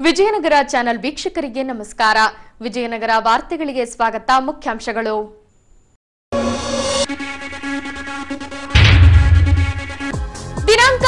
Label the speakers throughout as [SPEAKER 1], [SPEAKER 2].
[SPEAKER 1] Vijayanagara channel ವೀಕ್ಷಕರಿಗೆ ನಮಸ್ಕಾರ ವಿಜಯನಗರ ವಾರ್ತೆಗಳಿಗೆ ಸ್ವಾಗತ ಮುಖ್ಯಾಂಶಗಳು ದಿನಾಂಕ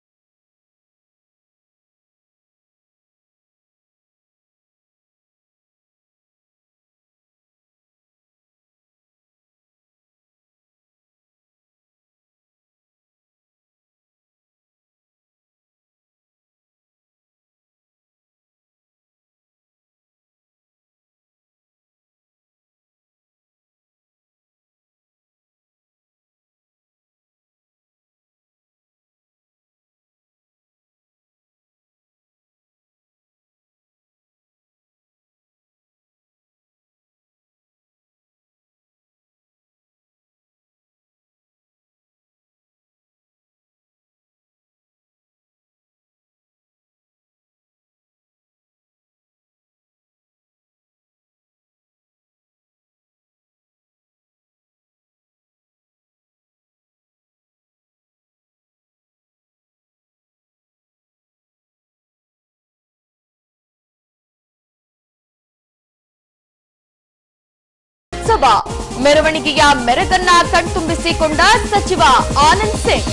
[SPEAKER 1] ಸಭಾ ಮೆರವಣಿಗೆಯ ಮೆರಗನ್ನ ಕಣ್ತುಂಬಿಸಿಕೊಂಡ ಸಚಿವ ಆನಂದ್ ಸಿಂಗ್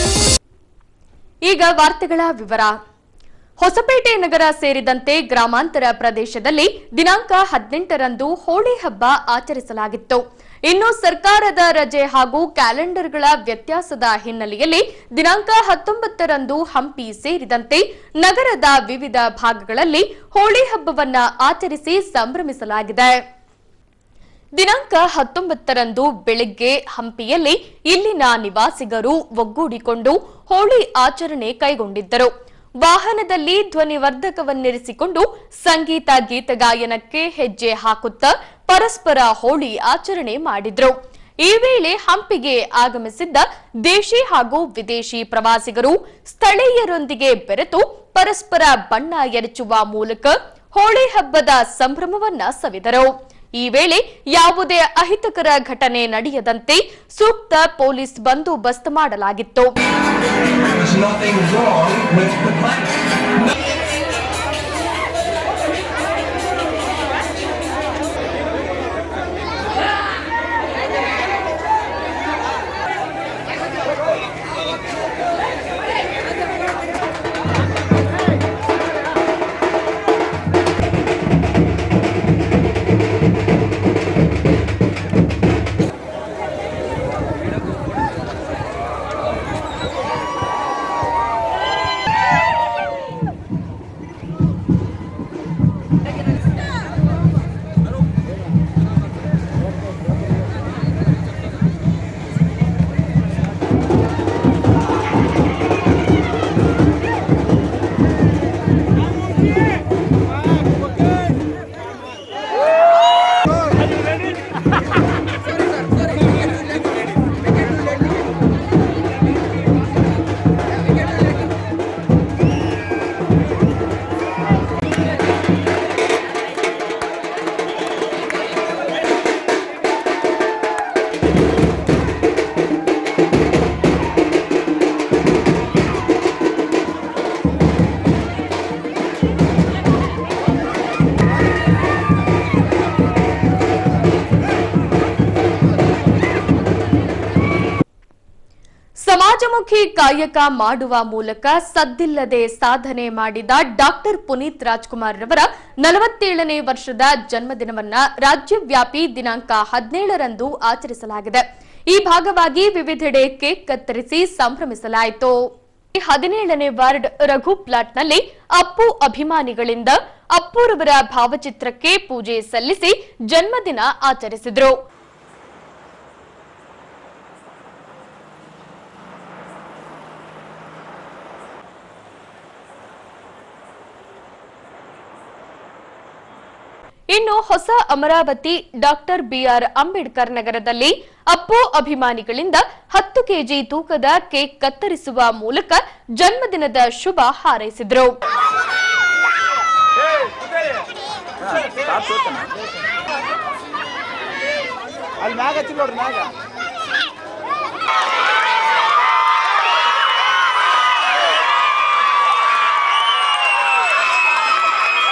[SPEAKER 1] ಈಗ ವಾರ್ತೆಗಳ ವಿವರ ಹೊಸಪೇಟೆ ನಗರ ಸೇರಿದಂತೆ ಗ್ರಾಮಾಂತರ ಪ್ರದೇಶದಲ್ಲಿ ದಿನಾಂಕ ಹದಿನೆಂಟರಂದು ಹೋಳಿ ಹಬ್ಬ ಆಚರಿಸಲಾಗಿತ್ತು ಇನ್ನು ಸರ್ಕಾರದ ರಜೆ ಹಾಗೂ ಕ್ಯಾಲೆಂಡರ್ಗಳ ವ್ಯತ್ಯಾಸದ ಹಿನ್ನೆಲೆಯಲ್ಲಿ ದಿನಾಂಕ ಹತ್ತೊಂಬತ್ತರಂದು ಹಂಪಿ ಸೇರಿದಂತೆ ನಗರದ ವಿವಿಧ ಭಾಗಗಳಲ್ಲಿ ಹೋಳಿ ಹಬ್ಬವನ್ನ ಆಚರಿಸಿ ಸಂಭ್ರಮಿಸಲಾಗಿದೆ ದಿನಾಂಕ ಹತ್ತೊಂಬತ್ತರಂದು ಬೆಳಗ್ಗೆ ಹಂಪಿಯಲ್ಲಿ ಇಲ್ಲಿನ ನಿವಾಸಿಗರು ಒಗ್ಗೂಡಿಕೊಂಡು ಹೋಳಿ ಆಚರಣೆ ಕೈಗೊಂಡಿದ್ದರು ವಾಹನದಲ್ಲಿ ಧ್ವನಿವರ್ಧಕವನ್ನಿರಿಸಿಕೊಂಡು ಸಂಗೀತ ಗೀತಗಾಯನಕ್ಕೆ ಹೆಜ್ಜೆ ಹಾಕುತ್ತಾ ಪರಸ್ಪರ ಹೋಳಿ ಆಚರಣೆ ಮಾಡಿದ್ರು ಈ ವೇಳೆ ಹಂಪಿಗೆ ಆಗಮಿಸಿದ್ದ ದೇಶಿ ಹಾಗೂ ವಿದೇಶಿ ಪ್ರವಾಸಿಗರು ಸ್ಥಳೀಯರೊಂದಿಗೆ ಬೆರೆತು ಪರಸ್ಪರ ಬಣ್ಣ ಎರಚುವ ಮೂಲಕ ಹೋಳಿ ಹಬ್ಬದ ಸಂಭ್ರಮವನ್ನ ಸವಿದರು ಈ ವೇಳೆ ಯಾವುದೇ ಅಹಿತಕರ ಘಟನೆ ನಡೆಯದಂತೆ ಸೂಕ್ತ ಪೊಲೀಸ್ ಬಂದೋಬಸ್ತ್ ಮಾಡಲಾಗಿತ್ತು
[SPEAKER 2] There's nothing wrong with the plan.
[SPEAKER 1] ಸಮಾಜಮುಖಿ ಕಾಯಕ ಮಾಡುವ ಮೂಲಕ ಸದ್ದಿಲ್ಲದೆ ಸಾಧನೆ ಮಾಡಿದ ಡಾಕ್ಟರ್ ಪುನೀತ್ ರಾಜ್ಕುಮಾರ್ ರವರ ನಲವತ್ತೇಳನೇ ವರ್ಷದ ಜನ್ಮದಿನವನ್ನ ರಾಜ್ಯವ್ಯಾಪಿ ದಿನಾಂಕ ಹದಿನೇಳರಂದು ಆಚರಿಸಲಾಗಿದೆ ಈ ಭಾಗವಾಗಿ ವಿವಿಧೆಡೆ ಕೇಕ್ ಕತ್ತರಿಸಿ ಸಂಭ್ರಮಿಸಲಾಯಿತು ಹದಿನೇಳನೇ ವಾರ್ಡ್ ರಘು ಪ್ಲಾಟ್ನಲ್ಲಿ ಅಪ್ಪು ಅಭಿಮಾನಿಗಳಿಂದ ಅಪ್ಪುರವರ ಭಾವಚಿತ್ರಕ್ಕೆ ಪೂಜೆ ಸಲ್ಲಿಸಿ ಜನ್ಮದಿನ ಆಚರಿಸಿದ್ರು ಇನ್ನು ಹೊಸ ಅಮರಾವತಿ ಡಾಕ್ಟರ್ ಬಿಆರ್ ಅಂಬೇಡ್ಕರ್ ನಗರದಲ್ಲಿ ಅಪ್ಪು ಅಭಿಮಾನಿಗಳಿಂದ ಹತ್ತು ಕೆಜಿ ತೂಕದ ಕೇಕ್ ಕತ್ತರಿಸುವ ಮೂಲಕ ಜನ್ಮದಿನದ ಶುಭ ಹಾರೈಸಿದ್ರು
[SPEAKER 3] ಅಲ್ಲಿ ಮ್ಯಾಗ ಹಚ್ಚಿ ನೋಡ್ರಿ ಮ್ಯಾಗ
[SPEAKER 2] ¡Viva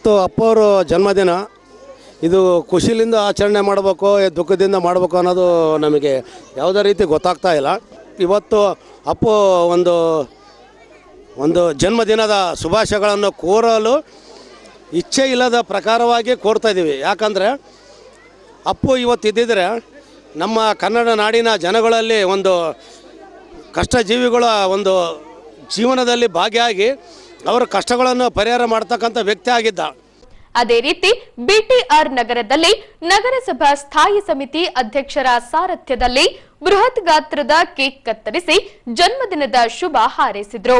[SPEAKER 4] ಇವತ್ತು ಅಪ್ಪವರು ಜನ್ಮದಿನ ಇದು ಖುಷಿಲಿಂದ ಆಚರಣೆ ಮಾಡಬೇಕು ದುಃಖದಿಂದ ಮಾಡಬೇಕು ಅನ್ನೋದು ನಮಗೆ ಯಾವುದೇ ರೀತಿ ಗೊತ್ತಾಗ್ತಾ ಇಲ್ಲ ಇವತ್ತು ಅಪ್ಪು ಒಂದು ಒಂದು ಜನ್ಮದಿನದ ಶುಭಾಶಯಗಳನ್ನು ಕೋರಲು ಇಚ್ಛೆ ಇಲ್ಲದ ಪ್ರಕಾರವಾಗಿ ಕೋರ್ತಾ ಇದ್ದೀವಿ ಯಾಕಂದರೆ ಅಪ್ಪು ಇವತ್ತು ಇದ್ದಿದ್ರೆ ನಮ್ಮ ಕನ್ನಡ ನಾಡಿನ ಜನಗಳಲ್ಲಿ ಒಂದು ಕಷ್ಟ ಜೀವಿಗಳ ಒಂದು ಜೀವನದಲ್ಲಿ ಭಾಗಿಯಾಗಿ ಅವರ ಕಷ್ಟಗಳನ್ನು ಪರಿಹಾರ ಮಾಡ್ತಕ್ಕಂಥ ವ್ಯಕ್ತಿ ಆಗಿದ್ದ
[SPEAKER 1] ಅದೇ ರೀತಿ ಬಿಟಿಆರ್ ನಗರದಲ್ಲಿ ನಗರಸಭಾ ಸ್ಥಾಯಿ ಸಮಿತಿ ಅಧ್ಯಕ್ಷರ ಸಾರಥ್ಯದಲ್ಲಿ ಬೃಹತ್ ಗಾತ್ರದ ಕೇಕ್ ಕತ್ತರಿಸಿ ಜನ್ಮದಿನದ ಶುಭ ಹಾರೈಸಿದ್ರು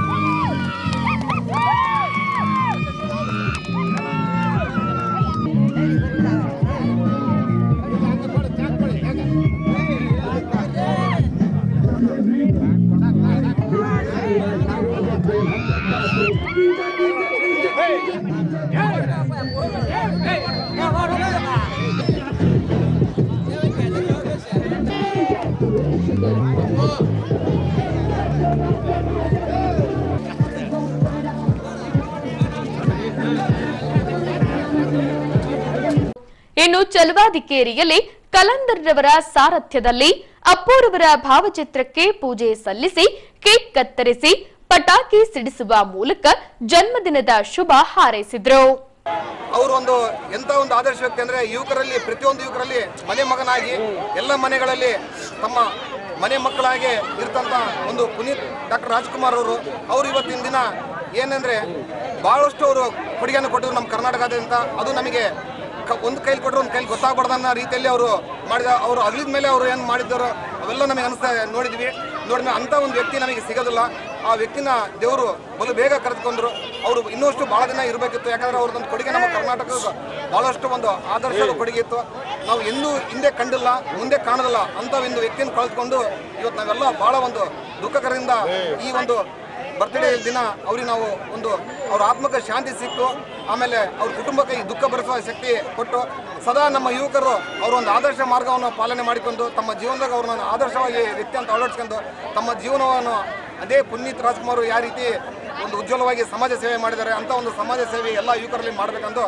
[SPEAKER 1] ಇನ್ನು ಚಲವಾದಿಕೇರಿಯಲ್ಲಿ ಕಲಂದರ್ರವರ ಸಾರಥ್ಯದಲ್ಲಿ ಅಪ್ಪೂರವರ ಭಾವಚಿತ್ರಕ್ಕೆ ಪೂಜೆ ಸಲ್ಲಿಸಿ ಕೇಕ್ ಕತ್ತರಿಸಿ ಪಟಾಕಿ ಸಿಡಿಸುವ ಮೂಲಕ ಜನ್ಮದಿನದ ಶುಭ ಹಾರೈಸಿದ್ರು
[SPEAKER 5] ಅವರು ಒಂದು ಎಂತ ಒಂದು ಆದರ್ಶ ವ್ಯಕ್ತಿ ಅಂದ್ರೆ ಯುವಕರಲ್ಲಿ ಪ್ರತಿಯೊಂದು ಯುವಕರಲ್ಲಿ ಮನೆ ಮಗನಾಗಿ ಎಲ್ಲ ಮನೆಗಳಲ್ಲಿ ತಮ್ಮ ಮನೆ ಮಕ್ಕಳಾಗಿ ಇರ್ತಂತ ಒಂದು ಪುನೀತ್ ಡಾಕ್ಟರ್ ರಾಜ್ಕುಮಾರ್ ಅವರು ಅವರು ಇವತ್ತಿನ ದಿನ ಏನಂದ್ರೆ ಬಹಳಷ್ಟು ಅವರು ಕೊಡುಗೆಯನ್ನು ಕೊಟ್ಟರು ನಮ್ಮ ಕರ್ನಾಟಕದಾದ್ಯಂತ ಅದು ನಮಗೆ ಕ- ಒಂದು ಕೈಲಿ ಕೊಟ್ಟರು ಒಂದು ಕೈಲಿ ಗೊತ್ತಾಗ್ಬಾರ್ದು ಅನ್ನೋ ರೀತಿಯಲ್ಲಿ ಅವರು ಮಾಡಿದ ಅವರು ಅಗಲಿದ ಮೇಲೆ ಅವರು ಏನು ಮಾಡಿದ್ದಾರೋ ಅವೆಲ್ಲ ನಮಗೆ ಅನಿಸ್ತಾ ನೋಡಿದ್ವಿ ನೋಡಿದ ಅಂತ ಒಂದು ವ್ಯಕ್ತಿ ನಮಗೆ ಸಿಗೋದಿಲ್ಲ ಆ ವ್ಯಕ್ತಿನ ದೇವರು ಬಲು ಬೇಗ ಕರೆದುಕೊಂಡ್ರು ಅವರು ಇನ್ನಷ್ಟು ಬಹಳ ದಿನ ಇರಬೇಕಿತ್ತು ಯಾಕಂದ್ರೆ ಅವ್ರದ್ದೊಂದು ಕೊಡುಗೆ ನಮ್ಮ ಕರ್ನಾಟಕದ ಬಹಳಷ್ಟು ಒಂದು ಆದರ್ಶದ ಕೊಡುಗೆ ಇತ್ತು ನಾವು ಎಂದೂ ಹಿಂದೆ ಕಂಡಿಲ್ಲ ಮುಂದೆ ಕಾಣೋದಿಲ್ಲ ಅಂತ ಒಂದು ವ್ಯಕ್ತಿಯನ್ನು ಕಳೆದುಕೊಂಡು ಇವತ್ತು ನಾವೆಲ್ಲ ಬಹಳ ಒಂದು ದುಃಖಕರದಿಂದ ಈ ಒಂದು ಬರ್ತ್ಡೇ ದಿನ ಅವ್ರಿಗೆ ನಾವು ಒಂದು ಅವ್ರ ಆತ್ಮಕ್ಕೆ ಶಾಂತಿ ಸಿಕ್ತು ಆಮೇಲೆ ಅವ್ರ ಕುಟುಂಬಕ್ಕೆ ಈ ದುಃಖ ಭರಿಸುವ ಶಕ್ತಿ ಕೊಟ್ಟು ಸದಾ ನಮ್ಮ ಯುವಕರು ಅವರ ಒಂದು ಆದರ್ಶ ಮಾರ್ಗವನ್ನು ಪಾಲನೆ ಮಾಡಿಕೊಂಡು ತಮ್ಮ ಜೀವನದಾಗ ಅವ್ರನ್ನ ಆದರ್ಶವಾಗಿ ವ್ಯಕ್ತಿ ಅಂತ ಅಳವಡಿಸ್ಕೊಂಡು ತಮ್ಮ ಜೀವನವನ್ನು ಅದೇ ಪುನೀತ್ ರಾಜ್ಕುಮಾರ್ ಯಾವ ರೀತಿ ಒಂದು ಉಜ್ವಲವಾಗಿ ಸಮಾಜ ಸೇವೆ ಮಾಡಿದ್ದಾರೆ ಅಂತ ಒಂದು ಸಮಾಜ ಸೇವೆ ಎಲ್ಲ ಯುವಕರಲ್ಲಿ ಮಾಡಬೇಕಂದು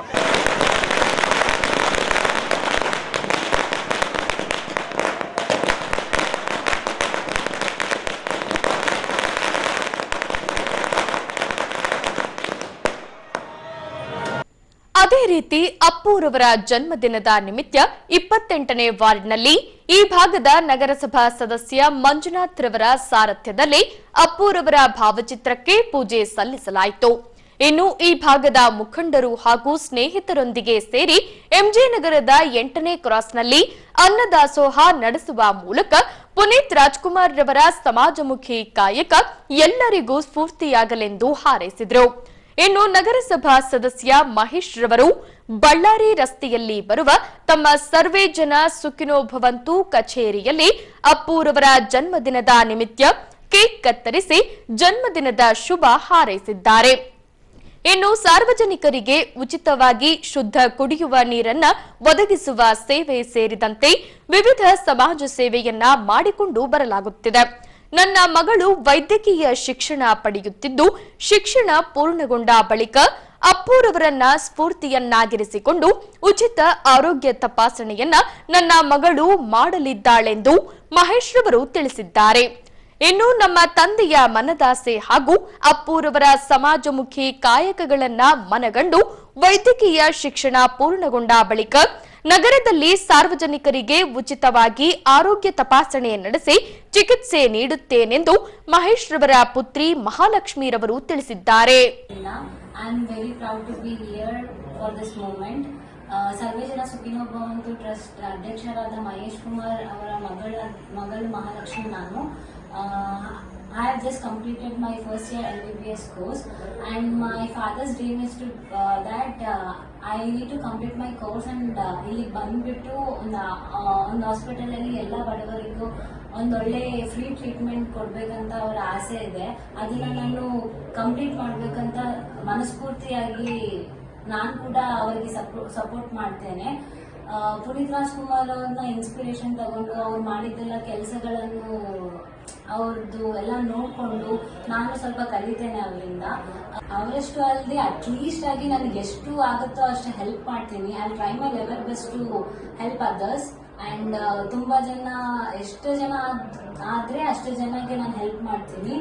[SPEAKER 1] ಅದೇ ರೀತಿ ಅಪ್ಪೂರವರ ಜನ್ಮದಿನದ ನಿಮಿತ್ತ ಇಪ್ಪತ್ತೆಂಟನೇ ವಾರ್ಡ್ನಲ್ಲಿ ಈ ಭಾಗದ ನಗರಸಭಾ ಸದಸ್ಯ ಮಂಜುನಾಥ್ ರವರ ಸಾರಥ್ಯದಲ್ಲಿ ಅಪ್ಪೂರವರ ಭಾವಚಿತ್ರಕ್ಕೆ ಪೂಜೆ ಸಲ್ಲಿಸಲಾಯಿತು ಇನ್ನು ಈ ಭಾಗದ ಮುಖಂಡರು ಹಾಗೂ ಸ್ನೇಹಿತರೊಂದಿಗೆ ಸೇರಿ ಎಂಜೆ ನಗರದ ಎಂಟನೇ ಕ್ರಾಸ್ನಲ್ಲಿ ಅನ್ನದಾಸೋಹ ನಡೆಸುವ ಮೂಲಕ ಪುನೀತ್ ರಾಜ್ಕುಮಾರ್ ರವರ ಸಮಾಜಮುಖಿ ಕಾಯಕ ಎಲ್ಲರಿಗೂ ಸ್ಫೂರ್ತಿಯಾಗಲೆಂದು ಹಾರೈಸಿದರು ಇನ್ನು ನಗರಸಭಾ ಸದಸ್ಯ ಮಹೇಶ್ ರವರು ಬಳ್ಳಾರಿ ರಸ್ತೆಯಲ್ಲಿ ಬರುವ ತಮ್ಮ ಸರ್ವೇ ಜನ ಸುಖಿನೋ ಭವಂತು ಕಚೇರಿಯಲ್ಲಿ ಅಪ್ಪೂರವರ ಜನ್ಮದಿನದ ನಿಮಿತ್ತ ಕೇಕ್ ಕತ್ತರಿಸಿ ಜನ್ಮದಿನದ ಶುಭ ಹಾರೈಸಿದ್ದಾರೆ ಇನ್ನು ಸಾರ್ವಜನಿಕರಿಗೆ ಉಚಿತವಾಗಿ ಶುದ್ಧ ಕುಡಿಯುವ ನೀರನ್ನ ಒದಗಿಸುವ ಸೇವೆ ಸೇರಿದಂತೆ ವಿವಿಧ ಸಮಾಜ ಸೇವೆಯನ್ನ ಮಾಡಿಕೊಂಡು ಬರಲಾಗುತ್ತಿದೆ ನನ್ನ ಮಗಳು ವೈದ್ಯಕೀಯ ಶಿಕ್ಷಣ ಪಡೆಯುತ್ತಿದ್ದು ಶಿಕ್ಷಣ ಪೂರ್ಣಗೊಂಡ ಬಳಿಕ ಅಪ್ಪೂರವರನ್ನ ಸ್ಫೂರ್ತಿಯನ್ನಾಗಿರಿಸಿಕೊಂಡು ಉಚಿತ ಆರೋಗ್ಯ ತಪಾಸಣೆಯನ್ನ ನನ್ನ ಮಗಳು ಮಾಡಲಿದ್ದಾಳೆಂದು ಮಹೇಶ್ ರವರು ತಿಳಿಸಿದ್ದಾರೆ ಇನ್ನು ನಮ್ಮ ತಂದೆಯ ಮನದಾಸೆ ಹಾಗೂ ಅಪ್ಪೂರವರ ಸಮಾಜಮುಖಿ ಕಾಯಕಗಳನ್ನ ಮನಗಂಡು ವೈದ್ಯಕೀಯ ಶಿಕ್ಷಣ ಪೂರ್ಣಗೊಂಡ ಬಳಿಕ ನಗರದಲ್ಲಿ ಸಾರ್ವಜನಿಕರಿಗೆ ಉಚಿತವಾಗಿ ಆರೋಗ್ಯ ತಪಾಸಣೆ ನಡೆಸಿ ಚಿಕಿತ್ಸೆ ನೀಡುತ್ತೇನೆಂದು ಮಹೇಶ್ ರವರ ಪುತ್ರಿ ಮಹಾಲಕ್ಷ್ಮಿರವರು ತಿಳಿಸಿದ್ದಾರೆ
[SPEAKER 6] I am very proud to be here for this moment. Uh, ಸರ್ವೇ ಜನ ಸುಖಿನೋ ಭವಂತು ಟ್ರಸ್ಟ್ ಅಧ್ಯಕ್ಷರಾದ ಮಹೇಶ್ ಕುಮಾರ್ ಅವರ ಮಗಳ ಮಗಳು ಮಹಾಲಕ್ಷ್ಮಿ ನಾನು I have just completed my first year L B B S course and my father's dream is to that I need to complete my course and ಇಲ್ಲಿಗೆ ಬಂದ್ಬಿಟ್ಟು ಒಂದು ಒಂದು ಹಾಸ್ಪಿಟಲಲ್ಲಿ ಎಲ್ಲ ಬಡವರಿಗೂ ಒಂದೊಳ್ಳೆ ಫ್ರೀ ಟ್ರೀಟ್ಮೆಂಟ್ ಕೊಡ್ಬೇಕಂತ ಅವರ ಆಸೆ ಇದೆ ಅದನ್ನ ನಾನು ಕಂಪ್ಲೀಟ್ ಮಾಡ್ಬೇಕಂತ ಮನಸ್ಫೂರ್ತಿಯಾಗಿ ನಾನು ಕೂಡ ಅವರಿಗೆ ಸಪೋರ್ಟ್ ಮಾಡ್ತೇನೆ ಆ, ಪುನೀತ್ ರಾಜ್ಕುಮಾರ್ ಅವ್ರನ್ನ ಇನ್ಸ್ಪಿರೇಷನ್ ತಗೊಂಡು ಅವ್ರು ಮಾಡಿದ್ದೆಲ್ಲ ಕೆಲಸಗಳನ್ನು ಅವ್ರದ್ದು ಎಲ್ಲ ನೋಡ್ಕೊಂಡು ನಾನು ಸ್ವಲ್ಪ ಕಲಿತೇನೆ ಅವರಿಂದ ಅವರಷ್ಟು ಅಲ್ಲದೆ ಅಟ್ಲೀಸ್ಟ್ ಆಗಿ ನನಗೆ ಎಷ್ಟು ಆಗುತ್ತೋ ಅಷ್ಟು ಹೆಲ್ಪ್ ಮಾಡ್ತೀನಿ I try my level best to help others and ತುಂಬಾ ಜನ ಎಷ್ಟು ಜನ ಆದ್- ಆದ್ರೆ ಅಷ್ಟು ಜನಕ್ಕೆ ನಾನು ಹೆಲ್ಪ್ ಮಾಡ್ತೀನಿ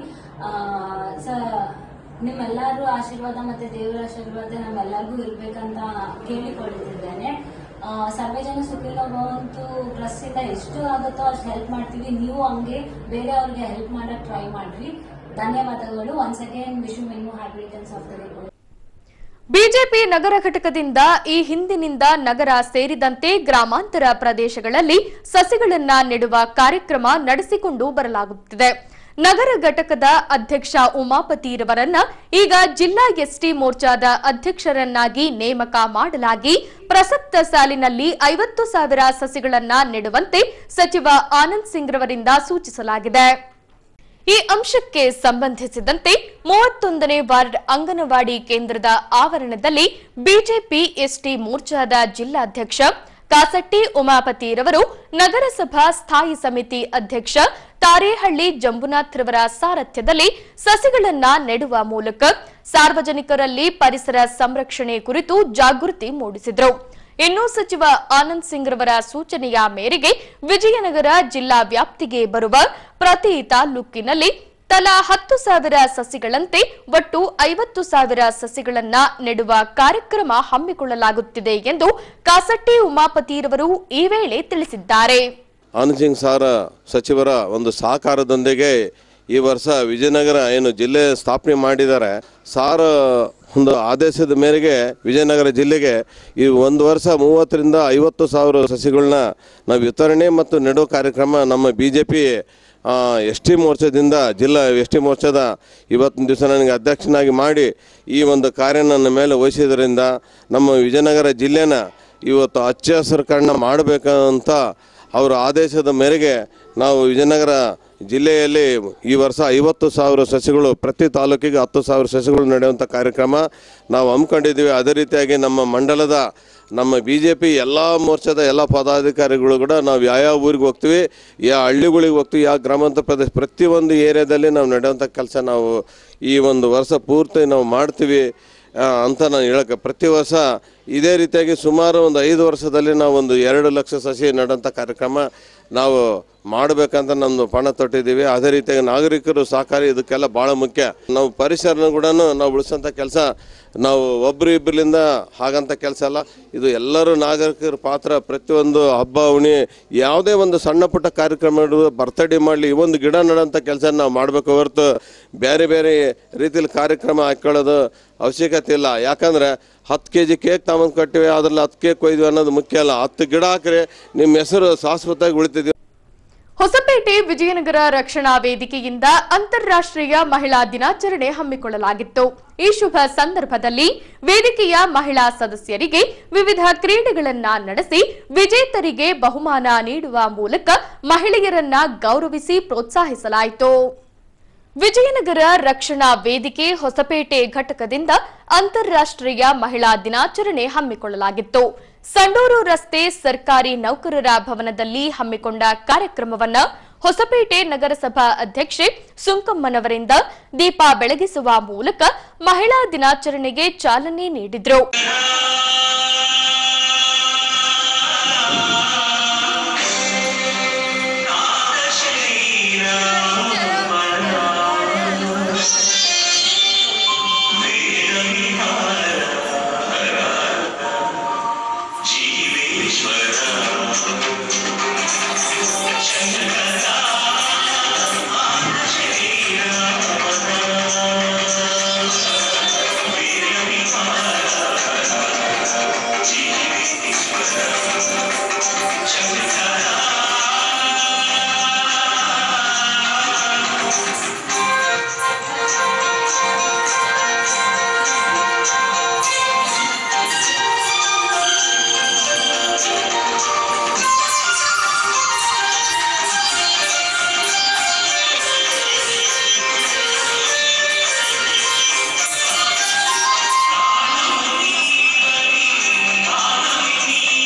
[SPEAKER 6] ಸ ನಿಮ್ಮೆಲ್ಲರೂ ಆಶೀರ್ವಾದ ಮತ್ತೆ ದೇವರ ಆಶೀರ್ವಾದ ನಮ್ಮೆಲ್ಲರಿಗೂ ಇರ್ಬೇಕಂತ ಕೇಳಿಕೊಳ್ಳುತ್ತಿದ್ದೇನೆ ಆ, ಸರ್ವೇ ಜನ ಸುಖಿನೋ ಭವಂತು ಟ್ರಸ್ಟ್ ಇಂದ ಎಷ್ಟು ಆಗುತ್ತೋ ಅಷ್ಟು ಹೆಲ್ಪ್ ಮಾಡ್ತೀವಿ ನೀವು ಹಂಗೆ ಬೇರೆಯವ್ರಿಗೆ ಹೆಲ್ಪ್ ಮಾಡಕ್ ಟ್ರೈ ಮಾಡ್ರಿ ಧನ್ಯವಾದಗಳು once again wish you many happy returns of the day
[SPEAKER 1] BJP ನಗರ ಘಟಕದಿಂದ ಈ ಹಿಂದಿನಿಂದ ನಗರ ಸೇರಿದಂತೆ ಗ್ರಾಮಾಂತರ ಪ್ರದೇಶಗಳಲ್ಲಿ ಸಸಿಗಳನ್ನ ನೆಡುವ ಕಾರ್ಯಕ್ರಮ ನಡೆಸಿಕೊಂಡು ಬರಲಾಗುತ್ತಿದೆ ನಗರ ಘಟಕದ ಅಧ್ಯಕ್ಷ ಉಮಾಪತಿರವರನ್ನ ಈಗ ಜಿಲ್ಲಾ ಎಸ್ಟಿ ಮೋರ್ಚಾದ ಅಧ್ಯಕ್ಷರನ್ನಾಗಿ ನೇಮಕ ಮಾಡಲಾಗಿ ಪ್ರಸಕ್ತ ಸಾಲಿನಲ್ಲಿ ಐವತ್ತು ಸಾವಿರ ಸಸಿಗಳನ್ನ ನೆಡುವಂತೆ ಸಚಿವ ಆನಂದ್ ಸಿಂಗ್ ರವರಿಂದ ಸೂಚಿಸಲಾಗಿದೆ ಈ ಅಂಶಕ್ಕೆ ಸಂಬಂಧಿಸಿದಂತೆ ಮೂವತ್ತೊಂದನೇ ವಾರ್ಡ್ ಅಂಗನವಾಡಿ ಕೇಂದ್ರದ ಆವರಣದಲ್ಲಿ ಬಿಜೆಪಿ ಎಸ್ಟಿ ಮೋರ್ಚಾದ ಜಿಲ್ಲಾಧ್ಯಕ್ಷ ಕಾಸಟ್ಟಿ ಉಮಾಪತಿರವರು ನಗರಸಭಾ ಸ್ಥಾಯಿ ಸಮಿತಿ ಅಧ್ಯಕ್ಷ ತಾರೇಹಳ್ಳಿ ಜಂಬುನಾಥ್ ರವರ ಸಾರಥ್ಯದಲ್ಲಿ ಸಸಿಗಳನ್ನ ನೆಡುವ ಮೂಲಕ ಸಾರ್ವಜನಿಕರಲ್ಲಿ ಪರಿಸರ ಸಂರಕ್ಷಣೆ ಕುರಿತು ಜಾಗೃತಿ ಮೂಡಿಸಿದರು ಇನ್ನು ಸಚಿವ ಆನಂದ್ ಸಿಂಗ್ ರವರ ಸೂಚನೆಯ ಮೇರೆಗೆ ವಿಜಯನಗರ ಜಿಲ್ಲಾ ವ್ಯಾಪ್ತಿಗೆ ಬರುವ ಪ್ರತಿ ತಾಲೂಕಿನಲ್ಲಿ ತಲಾ ಹತ್ತು ಸಾವಿರ ಸಸಿಗಳಂತೆ ಒಟ್ಟು ಐವತ್ತು ಸಾವಿರ ಸಸಿಗಳನ್ನ ನೆಡುವ ಕಾರ್ಯಕ್ರಮ ಹಮ್ಮಿಕೊಳ್ಳಲಾಗುತ್ತಿದೆ ಎಂದು ಕಾಸಟ್ಟಿ ಉಮಾಪತಿರವರು ಈ ವೇಳೆ ತಿಳಿಸಿದ್ದಾರೆ
[SPEAKER 7] ಆನಂದ್ ಸಿಂಗ್ ಸಾರ ಸಚಿವರ ಒಂದು ಸಹಕಾರದೊಂದಿಗೆ ಈ ವರ್ಷ ವಿಜಯನಗರ ಏನು ಜಿಲ್ಲೆ ಸ್ಥಾಪನೆ ಮಾಡಿದ್ದಾರೆ ಸಾರ ಒಂದು ಆದೇಶದ ಮೇರೆಗೆ ವಿಜಯನಗರ ಜಿಲ್ಲೆಗೆ ಈ ಒಂದು ವರ್ಷ ಮೂವತ್ತರಿಂದ ಐವತ್ತು ಸಾವಿರ ಸಸಿಗಳನ್ನ ನಾವು ವಿತರಣೆ ಮತ್ತು ನೆಡುವ ಕಾರ್ಯಕ್ರಮ ನಮ್ಮ B J P S T ಮೋರ್ಚಾದಿಂದ ಜಿಲ್ಲಾ ಎಸ್ ಟಿ ಮೋರ್ಚಾದ ಇವತ್ತಿನ ದಿವಸ ನನಗೆ ಅಧ್ಯಕ್ಷನಾಗಿ ಮಾಡಿ ಈ ಒಂದು ಕಾರ್ಯ ನನ್ನ ಮೇಲೆ ವಹಿಸಿದ್ರಿಂದ ನಮ್ಮ ವಿಜಯನಗರ ಜಿಲ್ಲೆನ ಇವತ್ತು ಹಚ್ಚ ಹಸಿರು ಕಣ್ಣ ಮಾಡಬೇಕಂತ ಅವರ ಆದೇಶದ ಮೇರೆಗೆ ನಾವು ವಿಜಯನಗರ ಜಿಲ್ಲೆಯಲ್ಲಿ ಈ ವರ್ಷ ಐವತ್ತು ಸಾವಿರ ಸಸಿಗಳು ಪ್ರತಿ ತಾಲೂಕಿಗೆ ಹತ್ತು ಸಾವಿರ ಸಸಿಗಳು ನಡೆಯುವಂಥ ಕಾರ್ಯಕ್ರಮ ನಾವು ಹಮ್ಮಿಕೊಂಡಿದ್ದೀವಿ ಅದೇ ರೀತಿಯಾಗಿ ನಮ್ಮ ಮಂಡಲದ ನಮ್ಮ ಬಿ ಜೆ ಪಿ ಎಲ್ಲ ಮೋರ್ಚಾದ ಎಲ್ಲ ಪದಾಧಿಕಾರಿಗಳು ಕೂಡ ನಾವು ಯಾವ್ಯಾವ ಊರಿಗೆ ಹೋಗ್ತೀವಿ ಯಾವ ಹಳ್ಳಿಗಳಿಗೆ ಹೋಗ್ತೀವಿ ಯಾವ ಗ್ರಾಮಾಂತರ ಪ್ರದೇಶ ಪ್ರತಿಯೊಂದು ಏರಿಯಾದಲ್ಲಿ ನಾವು ನಡೆಯುವಂಥ ಕೆಲಸ ನಾವು ಈ ಒಂದು ವರ್ಷ ಪೂರ್ತಿ ನಾವು ಮಾಡ್ತೀವಿ ಆ, ಅಂತ ನಾನು ಹೇಳಕ್ಕೆ ಪ್ರತಿ ವರ್ಷ ಇದೇ ರೀತಿಯಾಗಿ ಸುಮಾರು ಒಂದು ಐದು ವರ್ಷದಲ್ಲಿ ನಾವು ಒಂದು ಎರಡು ಲಕ್ಷ ಸಸಿ ನೆಡೋಂಥ ಕಾರ್ಯಕ್ರಮ ನಾವು ಮಾಡಬೇಕಂತ ನಮ್ಮದು ಪಣ ತೊಟ್ಟಿದ್ದೀವಿ ಅದೇ ರೀತಿಯಾಗಿ ನಾಗರಿಕರು ಸಹಕಾರಿ ಇದಕ್ಕೆಲ್ಲ ಭಾಳ ಮುಖ್ಯ ನಾವು ಪರಿಸರನ ಕೂಡ ನಾವು ಉಳಿಸೋಂಥ ಕೆಲಸ ನಾವು ಒಬ್ಬರು ಇಬ್ಬರಿಂದ ಹಾಗಂತ ಕೆಲಸ ಅಲ್ಲ ಇದು ಎಲ್ಲರೂ ನಾಗರಿಕರ ಪಾತ್ರ ಪ್ರತಿಯೊಂದು ಹಬ್ಬ ಉಣಿ ಯಾವುದೇ ಒಂದು ಸಣ್ಣ ಪುಟ್ಟ ಕಾರ್ಯಕ್ರಮ ಬರ್ತಡೇ ಮಾಡಲಿ ಈ ಒಂದು ಗಿಡ ನೆಡೋಂಥ ಕೆಲಸ ನಾವು ಮಾಡಬೇಕು ಹೊರತು ಬೇರೆ ಬೇರೆ ರೀತಿಯಲ್ಲಿ ಕಾರ್ಯಕ್ರಮ ಹಾಕ್ಕೊಳ್ಳೋದು ಅವಶ್ಯಕತೆ ಇಲ್ಲ ಯಾಕಂದ್ರೆ ಹತ್ತು ಕೆ ಜಿ ಕೇಕ್ ತಗೊಂಡು ಕಟ್ಟಿವಿ ಅದ್ರಲ್ಲಿ ಹತ್ತು ಕೇಕ್ ಕೊಯ್ದ್ವಿ ಅನ್ನೋದು ಮುಖ್ಯ ಅಲ್ಲ ಹತ್ತು ಗಿಡ ಹಾಕ್ರಿ ನಿಮ್ಮ ಹೆಸರು ಶಾಶ್ವತವಾಗಿ ಉಳಿತಿದ್ವಿ
[SPEAKER 1] ಹೊಸಪೇಟೆ ವಿಜಯನಗರ ರಕ್ಷಣಾ ವೇದಿಕೆಯಿಂದ ಅಂತಾರಾಷ್ಟ್ರೀಯ ಮಹಿಳಾ ದಿನಾಚರಣೆ ಹಮ್ಮಿಕೊಳ್ಳಲಾಗಿತ್ತು ಈ ಶುಭ ಸಂದರ್ಭದಲ್ಲಿ ವೇದಿಕೆಯ ಮಹಿಳಾ ಸದಸ್ಯರಿಗೆ ವಿವಿಧ ಕ್ರೀಡೆಗಳನ್ನ ನಡೆಸಿ ವಿಜೇತರಿಗೆ ಬಹುಮಾನ ನೀಡುವ ಮೂಲಕ ಮಹಿಳೆಯರನ್ನ ಗೌರವಿಸಿ ಪ್ರೋತ್ಸಾಹಿಸಲಾಯಿತು ವಿಜಯನಗರ ರಕ್ಷಣಾ ವೇದಿಕೆ ಹೊಸಪೇಟೆ ಘಟಕದಿಂದ ಅಂತಾರಾಷ್ಟ್ರೀಯ ಮಹಿಳಾ ದಿನಾಚರಣೆ ಹಮ್ಮಿಕೊಳ್ಳಲಾಗಿತ್ತು ಸಂಡೂರು ರಸ್ತೆ ಸರ್ಕಾರಿ ನೌಕರರ ಭವನದಲ್ಲಿ ಹಮ್ಮಿಕೊಂಡ ಕಾರ್ಯಕ್ರಮವನ್ನ ಹೊಸಪೇಟೆ ನಗರಸಭಾ ಅಧ್ಯಕ್ಷೆ ಸುಂಕಮ್ಮನವರಿಂದ ದೀಪ ಬೆಳಗಿಸುವ ಮೂಲಕ ಮಹಿಳಾ ದಿನಾಚರಣೆಗೆ ಚಾಲನೆ ನೀಡಿದ್ರು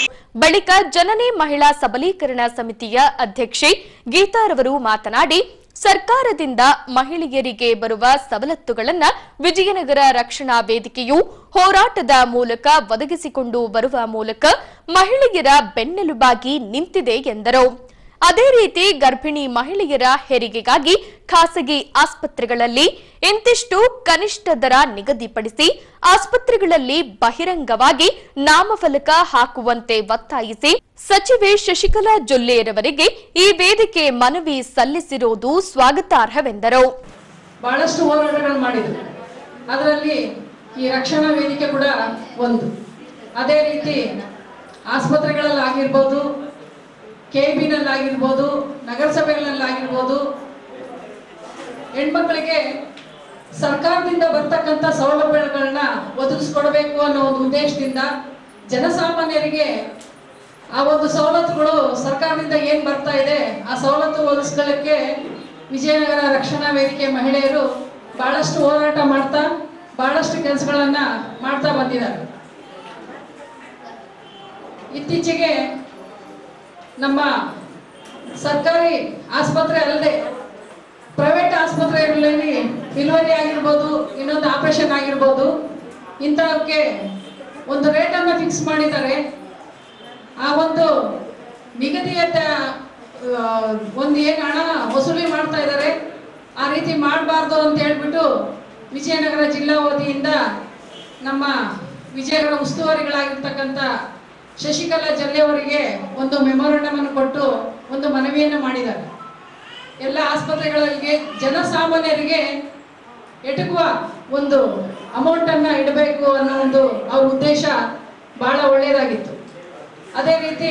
[SPEAKER 1] ಬಳಿಕ ಜನನಿ ಮಹಿಳಾ ಸಬಲೀಕರಣ ಸಮಿತಿಯ ಅಧ್ಯಕ್ಷೆ ಗೀತಾರವರು ಮಾತನಾಡಿ ಸರ್ಕಾರದಿಂದ ಮಹಿಳೆಯರಿಗೆ ಬರುವ ಸವಲತ್ತುಗಳನ್ನ ವಿಜಯನಗರ ರಕ್ಷಣಾ ವೇದಿಕೆಯು ಹೋರಾಟದ ಮೂಲಕ ಒದಗಿಸಿಕೊಂಡು ಬರುವ ಮೂಲಕ ಮಹಿಳೆಯರ ಬೆನ್ನೆಲುಬಾಗಿ ನಿಂತಿದೆ ಎಂದರು ಅದೇ ರೀತಿ ಗರ್ಭಿಣಿ ಮಹಿಳೆಯರ ಹೆರಿಗೆಗಾಗಿ ಖಾಸಗಿ ಆಸ್ಪತ್ರೆಗಳಲ್ಲಿ ಇಂತಿಷ್ಟು ಕನಿಷ್ಠ ದರ ನಿಗದಿಪಡಿಸಿ ಆಸ್ಪತ್ರೆಗಳಲ್ಲಿ ಬಹಿರಂಗವಾಗಿ ನಾಮಫಲಕ ಹಾಕುವಂತೆ ಒತ್ತಾಯಿಸಿ ಸಚಿವೆ ಶಶಿಕಲಾ ಜೊಲ್ಲೆರವರಿಗೆ ಈ ವೇದಿಕೆ ಮನವಿ ಸಲ್ಲಿಸಿರುವುದು ಸ್ವಾಗತಾರ್ಹವೆಂದರು
[SPEAKER 8] ಬಹಳಷ್ಟು ಹೋರಾಟಗಳು ಮಾಡಿದ್ರು ಅದರಲ್ಲಿ ಈ ರಕ್ಷಣಾ ವೇದಿಕೆ ಕೂಡ ಒಂದು ಅದೇ ರೀತಿ ಆಸ್ಪತ್ರೆಗಳಲ್ಲಾಗಿರ್ಬೋದು ಕೆ ಬಿನಲ್ಲಾಗಿರ್ಬೋದು ನಗರಸಭೆಗಳಲ್ಲಾಗಿರ್ಬೋದು ಹೆಣ್ಮಕ್ಳಿಗೆ ಸರ್ಕಾರದಿಂದ ಬರ್ತಕ್ಕಂಥ ಸೌಲಭ್ಯಗಳನ್ನ ಒದಗಿಸ್ಕೊಡ್ಬೇಕು ಅನ್ನೋ ಒಂದು ಉದ್ದೇಶದಿಂದ ಜನಸಾಮಾನ್ಯರಿಗೆ ಆ ಒಂದು ಸವಲತ್ತುಗಳು ಸರ್ಕಾರದಿಂದ ಏನ್ ಬರ್ತಾ ಇದೆ ಆ ಸವಲತ್ತು ಒದಗಿಸ್ಕೊಳ್ಳಕ್ಕೆ ವಿಜಯನಗರ ರಕ್ಷಣಾ ವೇದಿಕೆ ಮಹಿಳೆಯರು ಬಹಳಷ್ಟು ಹೋರಾಟ ಮಾಡ್ತಾ ಬಹಳಷ್ಟು ಕೆಲಸಗಳನ್ನ ಮಾಡ್ತಾ ಬಂದಿದ್ದಾರೆ ಇತ್ತೀಚೆಗೆ ನಮ್ಮ ಸರ್ಕಾರಿ ಆಸ್ಪತ್ರೆ ಅಲ್ಲದೆ ಪ್ರೈವೇಟ್ ಆಸ್ಪತ್ರೆಗಳಲ್ಲಿ ಡೆಲಿವರಿ ಆಗಿರ್ಬೋದು ಇನ್ನೊಂದು ಆಪರೇಷನ್ ಆಗಿರ್ಬೋದು ಇಂಥವಕ್ಕೆ ಒಂದು ರೇಟನ್ನು ಫಿಕ್ಸ್ ಮಾಡಿದ್ದಾರೆ ಆ ಒಂದು ನಿಗದಿಯತ ಆ, ಒಂದು ಏನು ಹಣ ವಸೂಲಿ ಮಾಡ್ತಾ ಇದ್ದಾರೆ ಆ ರೀತಿ ಮಾಡಬಾರ್ದು ಅಂತ ಹೇಳ್ಬಿಟ್ಟು ವಿಜಯನಗರ ಜಿಲ್ಲಾ ವತಿಯಿಂದ ನಮ್ಮ ವಿಜಯನಗರ ಉಸ್ತುವಾರಿಗಳಾಗಿರ್ತಕ್ಕಂಥ ಶಶಿಕಲಾ ಜಲ್ಲೆಯವರಿಗೆ ಒಂದು ಮೆಮೊರಂಡಮ್ ಅನ್ನು ಕೊಟ್ಟು ಒಂದು ಮನವಿಯನ್ನು ಮಾಡಿದ್ದಾರೆ ಎಲ್ಲ ಆಸ್ಪತ್ರೆಗಳಿಗೆ ಜನಸಾಮಾನ್ಯರಿಗೆ ಎಟುಕುವ ಒಂದು ಅಮೌಂಟನ್ನು ಇಡಬೇಕು ಅನ್ನೋ ಒಂದು ಅವ್ರ ಉದ್ದೇಶ ಬಹಳ ಒಳ್ಳೆಯದಾಗಿತ್ತು ಅದೇ ರೀತಿ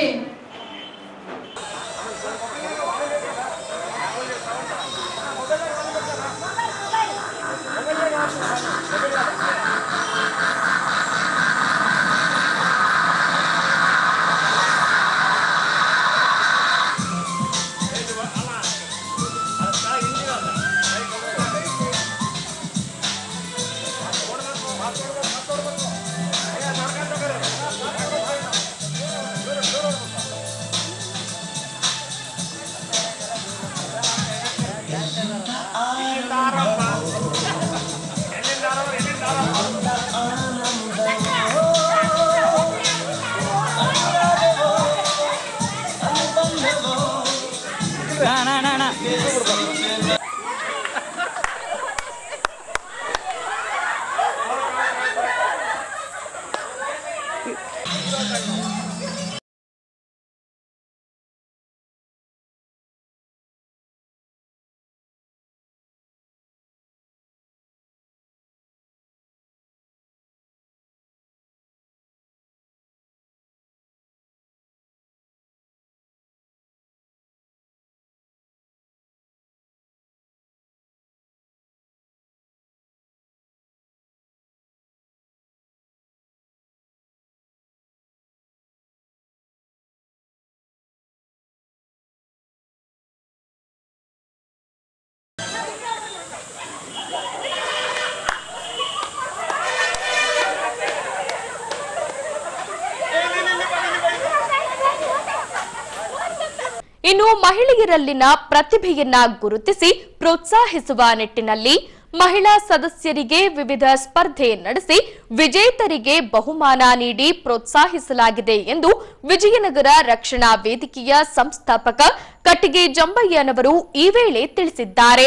[SPEAKER 1] ಇನ್ನು ಮಹಿಳೆಯರಲ್ಲಿನ ಪ್ರತಿಭೆಯನ್ನ ಗುರುತಿಸಿ ಪ್ರೋತ್ಸಾಹಿಸುವ ನಿಟ್ಟಿನಲ್ಲಿ ಮಹಿಳಾ ಸದಸ್ಯರಿಗೆ ವಿವಿಧ ಸ್ಪರ್ಧೆ ನಡೆಸಿ ವಿಜೇತರಿಗೆ ಬಹುಮಾನ ನೀಡಿ ಪ್ರೋತ್ಸಾಹಿಸಲಾಗಿದೆ ಎಂದು ವಿಜಯನಗರ ರಕ್ಷಣಾ ವೇದಿಕೆಯ ಸಂಸ್ಥಾಪಕ ಕಟ್ಟಿಗೆ ಜಂಬಯ್ಯನವರು ಈ ವೇಳೆ ತಿಳಿಸಿದ್ದಾರೆ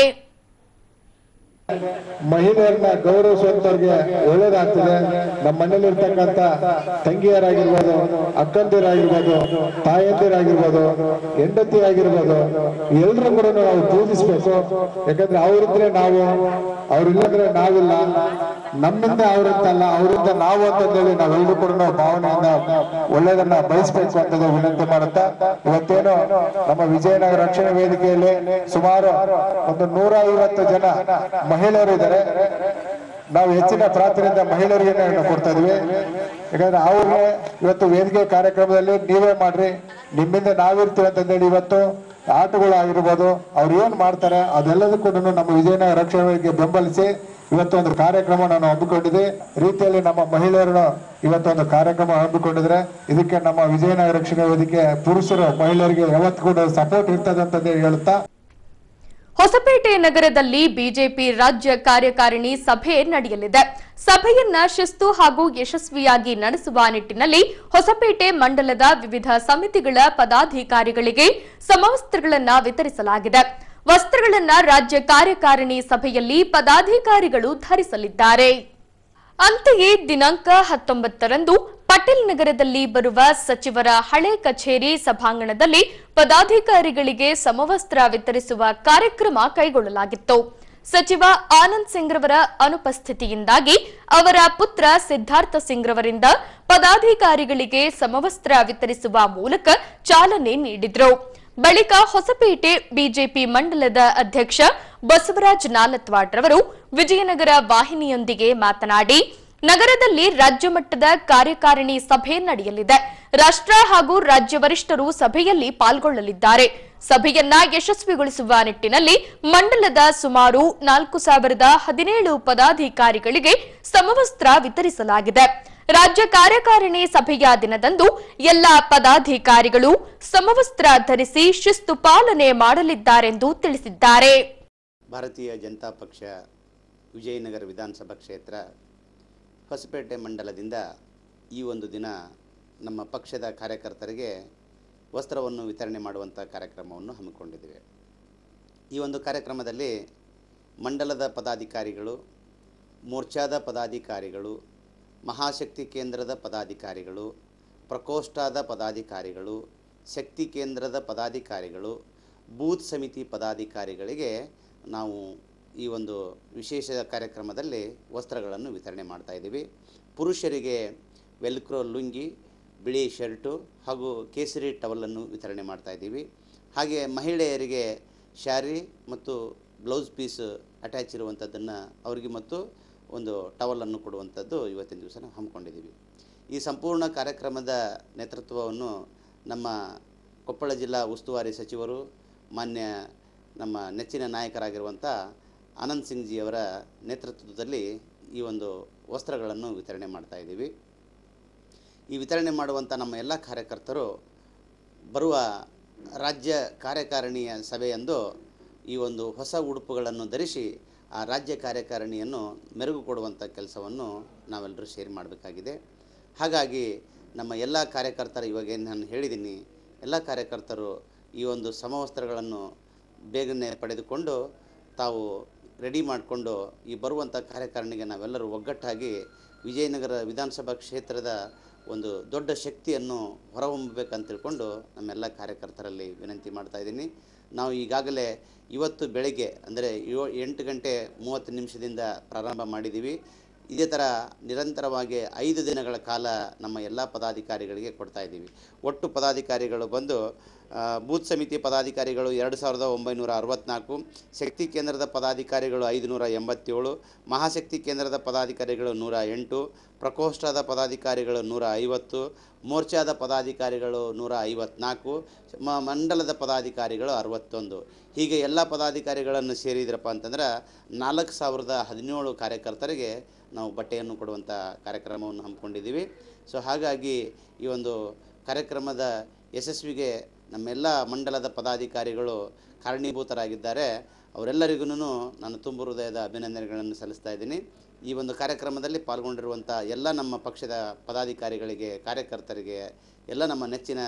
[SPEAKER 3] ಮಹಿಳೆಯರನ್ನ ಗೌರವಿಸುವಂತವ್ರಿಗೆ ಒಳ್ಳೇದಾಗ್ತದೆ ನಮ್ಮ ಮನೇಲಿ ಇರ್ತಕ್ಕಂಥ ತಂಗಿಯರಾಗಿರ್ಬೋದು ಅಕ್ಕಂದಿರಾಗಿರ್ಬೋದು ತಾಯಂದಿರಾಗಿರ್ಬೋದು ಹೆಂಡತಿ ಆಗಿರ್ಬೋದು ಎಲ್ಲರೂ ಕೂಡ ನಾವು ಪೂಜಿಸ್ಬೇಕು ಯಾಕಂದ್ರೆ ಅವರಿದ್ರೆ ನಾವು ಅವ್ರಿಲ್ಲಂದ್ರೆ ನಾವಿಲ್ಲ ನಮ್ಮಿಂದ ಅವರಂತಲ್ಲ ಅವರಿಂದ ನಾವು ಅಂತಂದೇಳಿ ನಾವೆಲ್ಲರೂ ಕೂಡ ಭಾವನೆಯಿಂದ ಒಳ್ಳೇದನ್ನ ಬಯಸ್ಬೇಕು ಅಂತ ವಿನಂತಿ ಮಾಡುತ್ತಾ ಇವತ್ತೇನು ನಮ್ಮ ವಿಜಯನಗರ ರಕ್ಷಣಾ ವೇದಿಕೆಯಲ್ಲಿ ಸುಮಾರು ಒಂದು ನೂರ ಐವತ್ತು ಜನ ಮಹಿಳೆಯರು ಇದ್ದಾರೆ ನಾವು ಹೆಚ್ಚಿನ ಪ್ರಾರ್ಥನೆಯಿಂದ ಮಹಿಳೆಯರಿಗೆ ನಾವು ಕೊಡ್ತಾ ಇದೀವಿ ಯಾಕಂದ್ರೆ ಅವ್ರಿಗೆ ಇವತ್ತು ವೇದಿಕೆ ಕಾರ್ಯಕ್ರಮದಲ್ಲಿ ನೀವೇ ಮಾಡ್ರಿ ನಿಮ್ಮಿಂದ ನಾವಿರ್ತೀವಿ ಅಂತಂದೇಳಿ ಇವತ್ತು ಆಟಗಳಾಗಿರ್ಬೋದು ಅವ್ರು ಏನ್ ಮಾಡ್ತಾರೆ ಅದೆಲ್ಲದಕ್ಕೂ ನಮ್ಮ ವಿಜಯನಗರ ರಕ್ಷಣಾ ವೇದಿಕೆ ಬೆಂಬಲಿಸಿ ಇವತ್ತು ಒಂದು ಕಾರ್ಯಕ್ರಮ ನಾನು ಹಮ್ಮಿಕೊಂಡಿದ್ದೆ ರೀತಿಯಲ್ಲಿ ನಮ್ಮ ಮಹಿಳೆಯರನ್ನು ಇವತ್ತು ಒಂದು ಕಾರ್ಯಕ್ರಮ ಹಮ್ಮಿಕೊಂಡಿದ್ರೆ ಇದಕ್ಕೆ ನಮ್ಮ ವಿಜಯನಗರ ರಕ್ಷಣಾ ವೇದಿಕೆ ಪುರುಷರು ಮಹಿಳೆಯರಿಗೆ ಯಾವತ್ತು ಕೂಡ ಸಪೋರ್ಟ್ ಇರ್ತದೆ ಅಂತಂದೇಳಿ ಹೇಳುತ್ತಾ
[SPEAKER 1] ಹೊಸಪೇಟೆ ನಗರದಲ್ಲಿ ಬಿಜೆಪಿ ರಾಜ್ಯ ಕಾರ್ಯಕಾರಿಣಿ ಸಭೆ ನಡೆಯಲಿದೆ ಸಭೆಯನ್ನ ಶಿಸ್ತು ಹಾಗೂ ಯಶಸ್ವಿಯಾಗಿ ನಡೆಸುವ ನಿಟ್ಟಿನಲ್ಲಿ ಹೊಸಪೇಟೆ ಮಂಡಲದ ವಿವಿಧ ಸಮಿತಿಗಳ ಪದಾಧಿಕಾರಿಗಳಿಗೆ ಸಮವಸ್ತ್ರಗಳನ್ನ ವಿತರಿಸಲಾಗಿದೆ ವಸ್ತ್ರಗಳನ್ನ ರಾಜ್ಯ ಕಾರ್ಯಕಾರಿಣಿ ಸಭೆಯಲ್ಲಿ ಪದಾಧಿಕಾರಿಗಳು ಧರಿಸಲಿದ್ದಾರೆ ಅಂತೆಯೇ ದಿನಾಂಕ ಹತ್ತೊಂಬತ್ತರಂದು ಪಟೇಲ್ ನಗರದಲ್ಲಿ ಬರುವ ಸಚಿವರ ಹಳೆ ಕಚೇರಿ ಸಭಾಂಗಣದಲ್ಲಿ ಪದಾಧಿಕಾರಿಗಳಿಗೆ ಸಮವಸ್ತ್ರ ವಿತರಿಸುವ ಕಾರ್ಯಕ್ರಮ ಕೈಗೊಳ್ಳಲಾಗಿತ್ತು ಸಚಿವ ಆನಂದ್ ಸಿಂಗ್ ರವರ ಅನುಪಸ್ಥಿತಿಯಿಂದಾಗಿ ಅವರ ಪುತ್ರ ಸಿದ್ಧಾರ್ಥ ಸಿಂಗ್ ರವರಿಂದ ಪದಾಧಿಕಾರಿಗಳಿಗೆ ಸಮವಸ್ತ್ರ ವಿತರಿಸುವ ಮೂಲಕ ಚಾಲನೆ ನೀಡಿದ್ರು ಬಳಿಕ ಹೊಸಪೇಟೆ ಬಿಜೆಪಿ ಮಂಡಲದ ಅಧ್ಯಕ್ಷ ಬಸವರಾಜ್ ನಾಲತ್ವಾಡ್ ರವರು ವಿಜಯನಗರ ವಾಹಿನಿಯೊಂದಿಗೆ ಮಾತನಾಡಿ ನಗರದಲ್ಲಿ ರಾಜ್ಯ ಮಟ್ಟದ ಕಾರ್ಯಕಾರಿಣಿ ಸಭೆ ನಡೆಯಲಿದೆ ರಾಷ್ಟ್ರ ಹಾಗೂ ರಾಜ್ಯ ವರಿಷ್ಠರು ಸಭೆಯಲ್ಲಿ ಪಾಲ್ಗೊಳ್ಳಲಿದ್ದಾರೆ ಸಭೆಯನ್ನ ಯಶಸ್ವಿಗೊಳಿಸುವ ನಿಟ್ಟಿನಲ್ಲಿ ಮಂಡಲದ ಸುಮಾರು ನಾಲ್ಕು ಸಾವಿರದ ಹದಿನೇಳು ಪದಾಧಿಕಾರಿಗಳಿಗೆ ಸಮವಸ್ತ್ರ ವಿತರಿಸಲಾಗಿದೆ ರಾಜ್ಯ ಕಾರ್ಯಕಾರಿಣಿ ಸಭೆಯ ದಿನದಂದು ಎಲ್ಲಾ ಪದಾಧಿಕಾರಿಗಳು ಸಮವಸ್ತ್ರ ಧರಿಸಿ ಶಿಸ್ತು ಪಾಲನೆ ಮಾಡಲಿದ್ದಾರೆಂದು ತಿಳಿಸಿದ್ದಾರೆ
[SPEAKER 9] ಭಾರತೀಯ ಜನತಾ ಪಕ್ಷ ವಿಜಯನಗರ ವಿಧಾನಸಭಾ ಕ್ಷೇತ್ರ ಹೊಸಪೇಟೆ ಮಂಡಲದಿಂದ ಈ ಒಂದು ದಿನ ನಮ್ಮ ಪಕ್ಷದ ಕಾರ್ಯಕರ್ತರಿಗೆ ವಸ್ತ್ರವನ್ನು ವಿತರಣೆ ಮಾಡುವಂಥ ಕಾರ್ಯಕ್ರಮವನ್ನು ಹಮ್ಮಿಕೊಂಡಿದ್ದೇವೆ ಈ ಒಂದು ಕಾರ್ಯಕ್ರಮದಲ್ಲಿ ಮಂಡಲದ ಪದಾಧಿಕಾರಿಗಳು ಮೋರ್ಚಾದ ಪದಾಧಿಕಾರಿಗಳು ಮಹಾಶಕ್ತಿ ಕೇಂದ್ರದ ಪದಾಧಿಕಾರಿಗಳು ಪ್ರಕೋಷ್ಠದ ಪದಾಧಿಕಾರಿಗಳು ಶಕ್ತಿ ಕೇಂದ್ರದ ಪದಾಧಿಕಾರಿಗಳು ಬೂತ್ ಸಮಿತಿ ಪದಾಧಿಕಾರಿಗಳಿಗೆ ನಾವು ಈ ಒಂದು ವಿಶೇಷ ಕಾರ್ಯಕ್ರಮದಲ್ಲಿ ವಸ್ತ್ರಗಳನ್ನು ವಿತರಣೆ ಮಾಡ್ತಾ ಇದ್ದೀವಿ ಪುರುಷರಿಗೆ ವೆಲ್ಕ್ರೋ ಲುಂಗಿ ಬಿಳಿ ಶರ್ಟು ಹಾಗೂ ಕೇಸರಿ ಟವಲನ್ನು ವಿತರಣೆ ಮಾಡ್ತಾ ಇದ್ದೀವಿ ಹಾಗೆ ಮಹಿಳೆಯರಿಗೆ ಶಾರಿ ಮತ್ತು ಬ್ಲೌಸ್ ಪೀಸ್ ಅಟ್ಯಾಚ್ ಇರುವಂಥದ್ದನ್ನು ಅವರಿಗೆ ಮತ್ತು ಒಂದು ಟವಲನ್ನು ಕೊಡುವಂಥದ್ದು ಇವತ್ತಿನ ದಿವಸ ನಾವು ಹಮ್ಮಿಕೊಂಡಿದ್ದೀವಿ ಈ ಸಂಪೂರ್ಣ ಕಾರ್ಯಕ್ರಮದ ನೇತೃತ್ವವನ್ನು ನಮ್ಮ ಕೊಪ್ಪಳ ಜಿಲ್ಲಾ ಉಸ್ತುವಾರಿ ಸಚಿವರು ಮಾನ್ಯ ನಮ್ಮ ನೆಚ್ಚಿನ ನಾಯಕರಾಗಿರುವಂಥ ಆನಂದ್ ಸಿಂಗ್ ಜಿ ಅವರ ನೇತೃತ್ವದಲ್ಲಿ ಈ ಒಂದು ವಸ್ತ್ರಗಳನ್ನು ವಿತರಣೆ ಮಾಡ್ತಾ ಇದ್ದೀವಿ ಈ ವಿತರಣೆ ಮಾಡುವಂಥ ನಮ್ಮ ಎಲ್ಲ ಕಾರ್ಯಕರ್ತರು ಬರುವ ರಾಜ್ಯ ಕಾರ್ಯಕಾರಿಣಿಯ ಸಭೆಯಂದು ಈ ಒಂದು ಹೊಸ ಉಡುಪುಗಳನ್ನು ಧರಿಸಿ ಆ ರಾಜ್ಯ ಕಾರ್ಯಕಾರಿಣಿಯನ್ನು ಮೆರುಗು ಕೊಡುವಂಥ ಕೆಲಸವನ್ನು ನಾವೆಲ್ಲರೂ ಸೇರಿ ಮಾಡಬೇಕಾಗಿದೆ ಹಾಗಾಗಿ ನಮ್ಮ ಎಲ್ಲ ಕಾರ್ಯಕರ್ತರು ಇವಾಗ ಏನು ನಾನು ಹೇಳಿದ್ದೀನಿ ಎಲ್ಲ ಕಾರ್ಯಕರ್ತರು ಈ ಒಂದು ಸಮವಸ್ತ್ರಗಳನ್ನು ಬೇಗನೆ ಪಡೆದುಕೊಂಡು ತಾವು ರೆಡಿ ಮಾಡಿಕೊಂಡು ಈ ಬರುವಂಥ ಕಾರ್ಯಕಾರಿಣಿಗೆ ನಾವೆಲ್ಲರೂ ಒಗ್ಗಟ್ಟಾಗಿ ವಿಜಯನಗರ ವಿಧಾನಸಭಾ ಕ್ಷೇತ್ರದ ಒಂದು ದೊಡ್ಡ ಶಕ್ತಿಯನ್ನು ಹೊರಹೊಮ್ಮಬೇಕಂತ ತಿಳ್ಕೊಂಡು ನಮ್ಮೆಲ್ಲ ಕಾರ್ಯಕರ್ತರಲ್ಲಿ ವಿನಂತಿ ಮಾಡ್ತಾ ಇದ್ದೀನಿ ನಾವು ಈಗಾಗಲೇ ಇವತ್ತು ಬೆಳಗ್ಗೆ ಅಂದರೆ ಯೋ ಎಂಟು ಗಂಟೆ ಮೂವತ್ತು ನಿಮಿಷದಿಂದ ಪ್ರಾರಂಭ ಮಾಡಿದ್ದೀವಿ ಇದೇ ಥರ ನಿರಂತರವಾಗಿ ಐದು ದಿನಗಳ ಕಾಲ ನಮ್ಮ ಎಲ್ಲ ಪದಾಧಿಕಾರಿಗಳಿಗೆ ಕೊಡ್ತಾ ಇದ್ದೀವಿ ಒಟ್ಟು ಪದಾಧಿಕಾರಿಗಳು ಬಂದು ಆ, ಬೂತ್ ಸಮಿತಿ ಪದಾಧಿಕಾರಿಗಳು ಎರಡು ಸಾವಿರದ ಒಂಬೈನೂರ ಅರವತ್ತ್ನಾಲ್ಕು ಶಕ್ತಿ ಕೇಂದ್ರದ ಪದಾಧಿಕಾರಿಗಳು ಐದುನೂರ ಎಂಬತ್ತೇಳು ಮಹಾಶಕ್ತಿ ಕೇಂದ್ರದ ಪದಾಧಿಕಾರಿಗಳು ನೂರ ಎಂಟು ಪ್ರಕೋಷ್ಠದ ಪದಾಧಿಕಾರಿಗಳು ನೂರ ಐವತ್ತು ಮೋರ್ಚಾದ ಪದಾಧಿಕಾರಿಗಳು ನೂರ ಐವತ್ನಾಲ್ಕು ಮ ಮಂಡಲದ ಪದಾಧಿಕಾರಿಗಳು ಅರವತ್ತೊಂದು ಹೀಗೆ ಎಲ್ಲ ಪದಾಧಿಕಾರಿಗಳನ್ನು ಸೇರಿದ್ರಪ್ಪ ಅಂತಂದ್ರೆ ನಾಲ್ಕು ಸಾವಿರದ ಹದಿನೇಳು ಕಾರ್ಯಕರ್ತರಿಗೆ ನಾವು ಬಟ್ಟೆಯನ್ನು ಕೊಡುವಂಥ ಕಾರ್ಯಕ್ರಮವನ್ನು ಹಮ್ಮಿಕೊಂಡಿದ್ದೀವಿ ಸೊ ಹಾಗಾಗಿ ಈ ಒಂದು ಕಾರ್ಯಕ್ರಮದ ಯಶಸ್ವಿಗೆ ನಮ್ಮೆಲ್ಲ ಮಂಡಲದ ಪದಾಧಿಕಾರಿಗಳು ಕಾರಣೀಭೂತರಾಗಿದ್ದಾರೆ ಅವರೆಲ್ಲರಿಗೂ ನಾನು ತುಂಬ ಹೃದಯದ ಅಭಿನಂದನೆಗಳನ್ನು ಸಲ್ಲಿಸ್ತಾ ಇದ್ದೀನಿ ಈ ಒಂದು ಕಾರ್ಯಕ್ರಮದಲ್ಲಿ ಪಾಲ್ಗೊಂಡಿರುವಂಥ ಎಲ್ಲ ನಮ್ಮ ಪಕ್ಷದ ಪದಾಧಿಕಾರಿಗಳಿಗೆ ಕಾರ್ಯಕರ್ತರಿಗೆ ಎಲ್ಲ ನಮ್ಮ ನೆಚ್ಚಿನ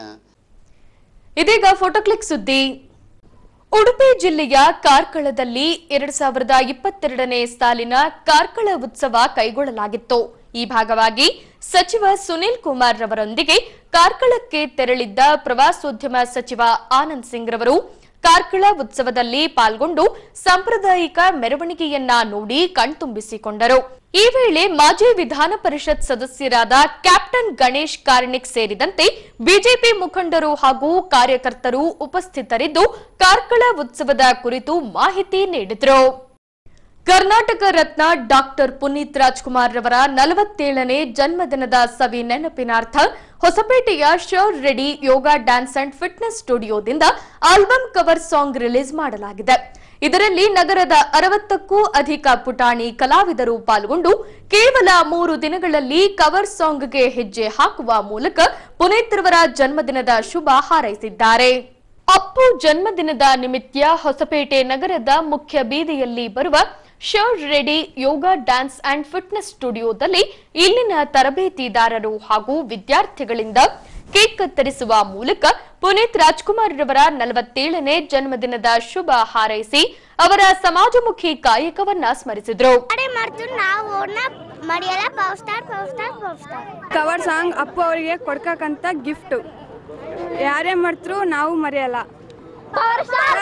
[SPEAKER 1] ಇದೀಗ ಫೋಟೋ ಕ್ಲಿಕ್ ಸುದ್ದಿ ಉಡುಪಿ ಜಿಲ್ಲೆಯ ಕಾರ್ಕಳದಲ್ಲಿ ಎರಡ್ ಸಾವಿರದ ಇಪ್ಪತ್ತೆರಡನೇ ಸಾಲಿನ ಕಾರ್ಕಳ ಉತ್ಸವ ಕೈಗೊಳ್ಳಲಾಗಿತ್ತು ಈ ಭಾಗವಾಗಿ ಸಚಿವ ಸುನೀಲ್ ಕುಮಾರ್ ರವರೊಂದಿಗೆ ಕಾರ್ಕಳಕ್ಕೆ ತೆರಳಿದ್ದ ಪ್ರವಾಸೋದ್ಯಮ ಸಚಿವ ಆನಂದ್ ಸಿಂಗ್ ರವರು ಕಾರ್ಕಳ ಉತ್ಸವದಲ್ಲಿ ಪಾಲ್ಗೊಂಡು ಸಾಂಪ್ರದಾಯಿಕ ಮೆರವಣಿಗೆಯನ್ನ ನೋಡಿ ಕಣ್ತುಂಬಿಸಿಕೊಂಡರು ಈ ವೇಳೆ ಮಾಜಿ ವಿಧಾನ ಪರಿಷತ್ ಸದಸ್ಯರಾದ ಕ್ಯಾಪ್ಟನ್ ಗಣೇಶ್ ಕಾರ್ಣಿಕ್ ಸೇರಿದಂತೆ ಬಿಜೆಪಿ ಮುಖಂಡರು ಹಾಗೂ ಕಾರ್ಯಕರ್ತರು ಉಪಸ್ಥಿತರಿದ್ದು ಕಾರ್ಕಳ ಉತ್ಸವದ ಕುರಿತು ಮಾಹಿತಿ ನೀಡಿದರು ಕರ್ನಾಟಕ ರತ್ನ ಡಾಕ್ಟರ್ ಪುನೀತ್ ರಾಜ್ಕುಮಾರ್ ರವರ ನಲವತ್ತೇಳನೇ ಜನ್ಮದಿನದ ಸವಿ ನೆನಪಿನಾರ್ಥ ಹೊಸಪೇಟೆಯ Shore Ready yoga dance and fitness ಸ್ಟುಡಿಯೋದಿಂದ ಆಲ್ಬಮ್ ಕವರ್ ಸಾಂಗ್ ರಿಲೀಸ್ ಮಾಡಲಾಗಿದೆ ಇದರಲ್ಲಿ ನಗರದ ಅರವತ್ತಕ್ಕೂ ಅಧಿಕ ಪುಟಾಣಿ ಕಲಾವಿದರು ಪಾಲ್ಗೊಂಡು ಕೇವಲ ಮೂರು ದಿನಗಳಲ್ಲಿ ಕವರ್ ಸಾಂಗ್ಗೆ ಹೆಜ್ಜೆ ಹಾಕುವ ಮೂಲಕ ಪುನೀತ್ ರವರ ಜನ್ಮದಿನದ ಶುಭ ಹಾರೈಸಿದ್ದಾರೆ ಅಪ್ಪು ಜನ್ಮದಿನದ ನಿಮಿತ್ತ ಹೊಸಪೇಟೆ ನಗರದ ಮುಖ್ಯ ಬೀದಿಯಲ್ಲಿ ಬರುವ Shore Ready yoga dance and fitness ಸ್ಟುಡಿಯೋದಲ್ಲಿ ಇಲ್ಲಿನ ತರಬೇತಿದಾರರು ಹಾಗೂ ವಿದ್ಯಾರ್ಥಿಗಳಿಂದ ಕೇಕ್ ಕತ್ತರಿಸುವ ಮೂಲಕ ಪುನೀತ್ ರಾಜ್ಕುಮಾರ್ ರವರ ನಲವತ್ತೇಳನೇ ಜನ್ಮದಿನದ ಶುಭ ಹಾರೈಸಿ ಅವರ ಸಮಾಜಮುಖಿ ಕಾಯಕವನ್ನ ಸ್ಮರಿಸಿದ್ರು
[SPEAKER 10] ಮಾಡ್ತೀವಿ ನಾವು ಓಡ್ನ ಮಡಿಯಲ್ಲ power star power star power star
[SPEAKER 11] cover song Appu ಅವರಿಗೆ ಕೊಡ್ಕಕ್ಕಂತ ಗಿಫ್ಟ್ ಯಾರೇ ಮಾಡ್ತ್ರು ನಾವು ಮರೆಯಲ್ಲ
[SPEAKER 10] ಪವರ್ ಸ್ಟಾರ್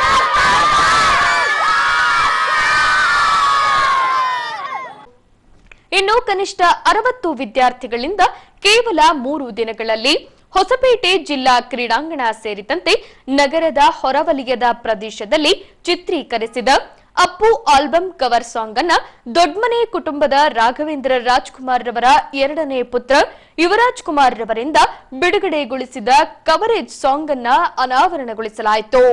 [SPEAKER 1] ಇನ್ನು ಕನಿಷ್ಠ ಅರವತ್ತು ವಿದ್ಯಾರ್ಥಿಗಳಿಂದ ಕೇವಲ ಮೂರು ದಿನಗಳಲ್ಲಿ ಹೊಸಪೇಟೆ ಜಿಲ್ಲಾ ಕ್ರೀಡಾಂಗಣ ಸೇರಿದಂತೆ ನಗರದ ಹೊರವಲಯದ ಪ್ರದೇಶದಲ್ಲಿ ಚಿತ್ರೀಕರಿಸಿದ ಅಪ್ಪು ಆಲ್ಬಂ ಕವರ್ ಸಾಂಗ್ ಅನ್ನ ದೊಡ್ಮನೆ ಕುಟುಂಬದ ರಾಘವೇಂದ್ರ ರಾಜ್ಕುಮಾರ್ ರವರ ಎರಡನೇ ಪುತ್ರ ಯುವರಾಜ್ ಕುಮಾರ್ ರವರಿಂದ ಬಿಡುಗಡೆಗೊಳಿಸಿದ ಕವರೇಜ್ ಸಾಂಗ್ ಅನ್ನ ಅನಾವರಣಗೊಳಿಸಲಾಯಿತು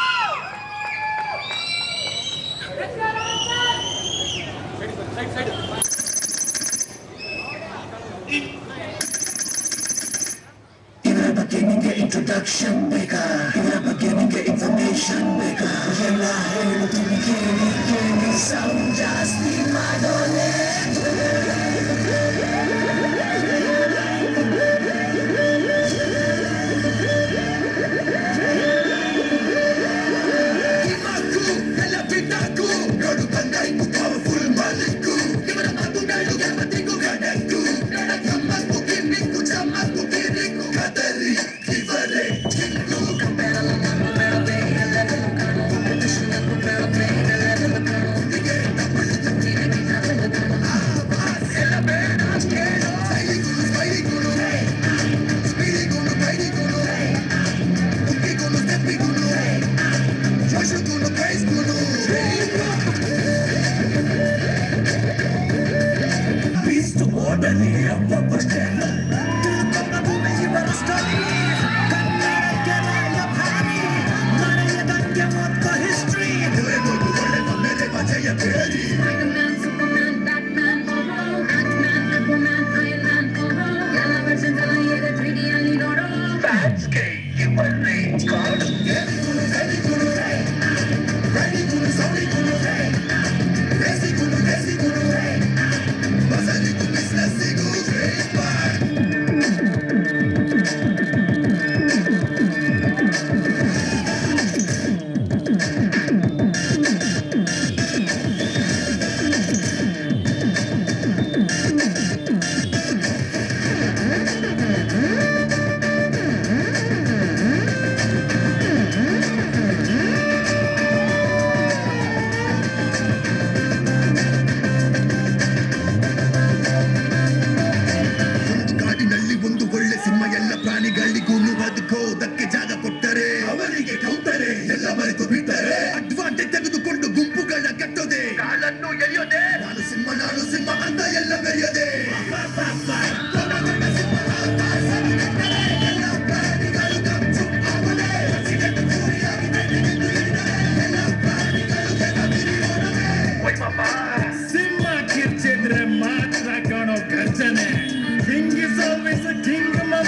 [SPEAKER 12] ಕಾಡಿನಲ್ಲಿ ಒಂದು ಒಳ್ಳೆ ಸಿಂಹ ಎಲ್ಲ ಪ್ರಾಣಿಗಳಿಗೂ ಬದುಕೋದಕ್ಕೆ ಜಾಗ ಕೊಟ್ಟರೆ ಅವರಿಗೆ ಕೌಂಟರೆ ಎಲ್ಲ ಮರೆತು ಬಿಟ್ಟರೆ ಅಡ್ವಾಂಟೇಜ್ ತೆಗೆದುಕೊಂಡು ಗುಂಪುಗಳ ಕಟ್ಟೋದೆ ಕಾಲನ್ನು ಎಳೆಯೋದೆ ನಾನು ಸಿಂಹ ನಾನು ಸಿಂಹ ಅಂತ ಎಲ್ಲ ಬೆರೆಯೋದೆ
[SPEAKER 13] ಸಿಂಹ ಕಿರ್ಚಿದ್ರೆ ಮಾತ್ರ ಕಾಣೋ ಗರ್ಜನೆ ಕಿಂಗ್ ಇಸ್ ಆಲ್ವೇಸ್ ಕಿಂಗ್ ಮಮ್ಮ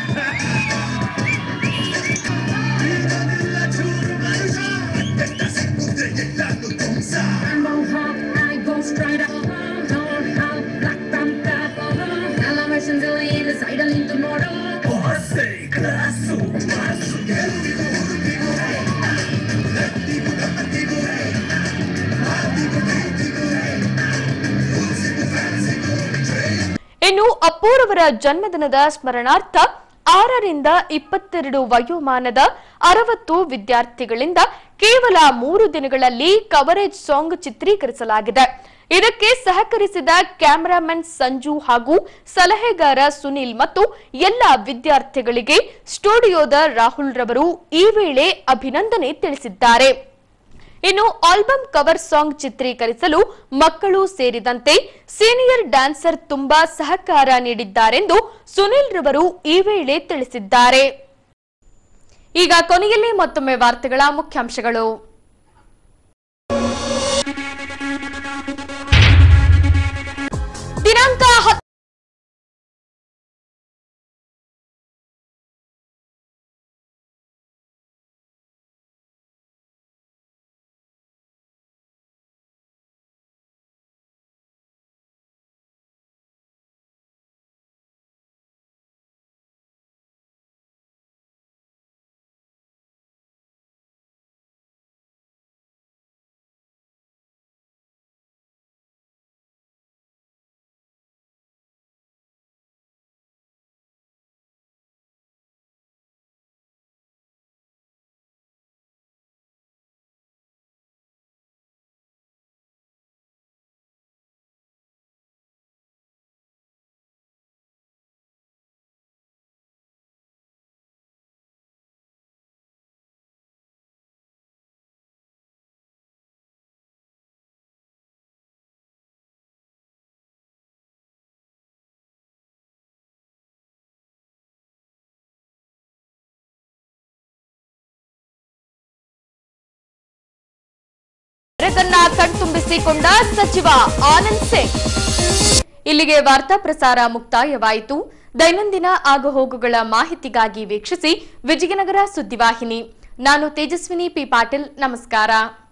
[SPEAKER 1] ಇನ್ನು ಅಪ್ಪೂರವರ ಜನ್ಮದಿನದ ಸ್ಮರಣಾರ್ಥ ಆರರಿಂದ ಇಪ್ಪತ್ತೆರಡು ವಯೋಮಾನದ ಅರವತ್ತು ವಿದ್ಯಾರ್ಥಿಗಳಿಂದ ಕೇವಲ ಮೂರು ದಿನಗಳಲ್ಲಿ ಕವರೇಜ್ ಸಾಂಗ್ ಚಿತ್ರೀಕರಿಸಲಾಗಿದೆ ಇದಕ್ಕೆ ಸಹಕರಿಸಿದ ಕ್ಯಾಮೆರಾಮನ್ ಸಂಜು ಹಾಗೂ ಸಲಹೆಗಾರ ಸುನಿಲ್ ಮತ್ತು ಎಲ್ಲ ವಿದ್ಯಾರ್ಥಿಗಳಿಗೆ ಸ್ಟುಡಿಯೋದ ರಾಹುಲ್ ರವರು ಈ ವೇಳೆ ಅಭಿನಂದನೆ ತಿಳಿಸಿದ್ದಾರೆ ಇನ್ನು ಆಲ್ಬಂ ಕವರ್ ಸಾಂಗ್ ಚಿತ್ರೀಕರಿಸಲು ಮಕ್ಕಳು ಸೇರಿದಂತೆ ಸೀನಿಯರ್ ಡ್ಯಾನ್ಸರ್ ತುಂಬಾ ಸಹಕಾರ ನೀಡಿದ್ದಾರೆಂದು ಸುನಿಲ್ ರವರು ಈ ವೇಳೆ ತಿಳಿಸಿದ್ದಾರೆ ಈಗ ಕೊನೆಯಲ್ಲಿ ಮತ್ತೊಮ್ಮೆ ವಾರ್ತೆಗಳ ಮುಖ್ಯಾಂಶಗಳು ದಿನಾಂಕ ಹತ್ತು ಮೆರಗನ್ನ ಕಣ್ತುಂಬಿಸಿಕೊಂಡ ಸಚಿವ ಆನಂದ್ ಸಿಂಗ್ ಇಲ್ಲಿಗೆ ವಾರ್ತಾ ಪ್ರಸಾರ ಮುಕ್ತಾಯವಾಯಿತು ದೈನಂದಿನ ಆಗುಹೋಗುಗಳ ಮಾಹಿತಿಗಾಗಿ ವೀಕ್ಷಿಸಿ ವಿಜಯನಗರ ಸುದ್ದಿವಾಹಿನಿ ನಾನು ತೇಜಸ್ವಿನಿ ಪಿ ಪಾಟೀಲ್ ನಮಸ್ಕಾರ